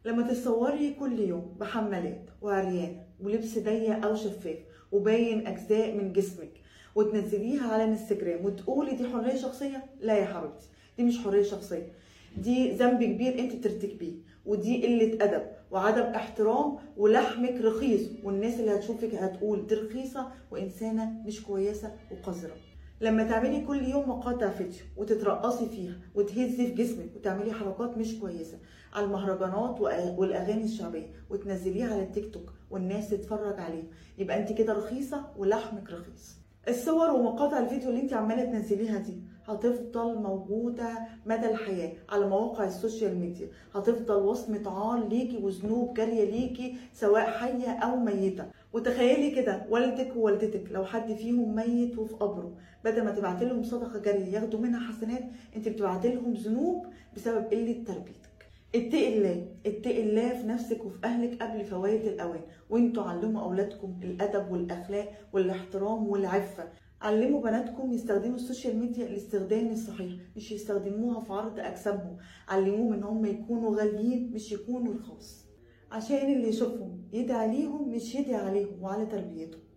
لما تتصوري كل يوم بحمالات وعريانة ولبس ضيق أو شفاف وباين أجزاء من جسمك وتنزليها على الانستجرام وتقولي دي حرية شخصية لا يا حبيبتي دي مش حرية شخصية دي ذنب كبير انت بترتكبيه ودي قلة أدب وعدم احترام ولحمك رخيص والناس اللي هتشوفك هتقول دي رخيصة وإنسانة مش كويسة وقذرة لما تعملي كل يوم مقاطع فيديو وتترقصي فيها وتهزي في جسمك وتعملي حركات مش كويسه على المهرجانات وأ- والاغاني الشعبيه وتنزليها على التيك توك والناس تتفرج عليها يبقى انت كده رخيصه ولحمك رخيص الصور ومقاطع الفيديو اللي انت عماله تنزليها دي هتفضل موجوده مدى الحياه على مواقع السوشيال ميديا هتفضل وصمه عار ليكي وذنوب جاريه ليكي سواء حيه او ميته وتخيلي كده والدك ووالدتك لو حد فيهم ميت وفي قبره بدل ما تبعت لهم صدقه جاريه ياخدوا منها حسنات انت بتبعت لهم ذنوب بسبب قله تربيتك اتقي الله اتقي الله في نفسك وفي اهلك قبل فوات الاوان وانتوا علموا اولادكم الادب والاخلاق والاحترام والعفه علموا بناتكم يستخدموا السوشيال ميديا الاستخدام الصحيح مش يستخدموها في عرض اجسامهم علموهم ان هم يكونوا غاليين مش يكونوا رخاص عشان اللي يشوفهم يدعي عليهم مش يدعي عليهم وعلى تربيتهم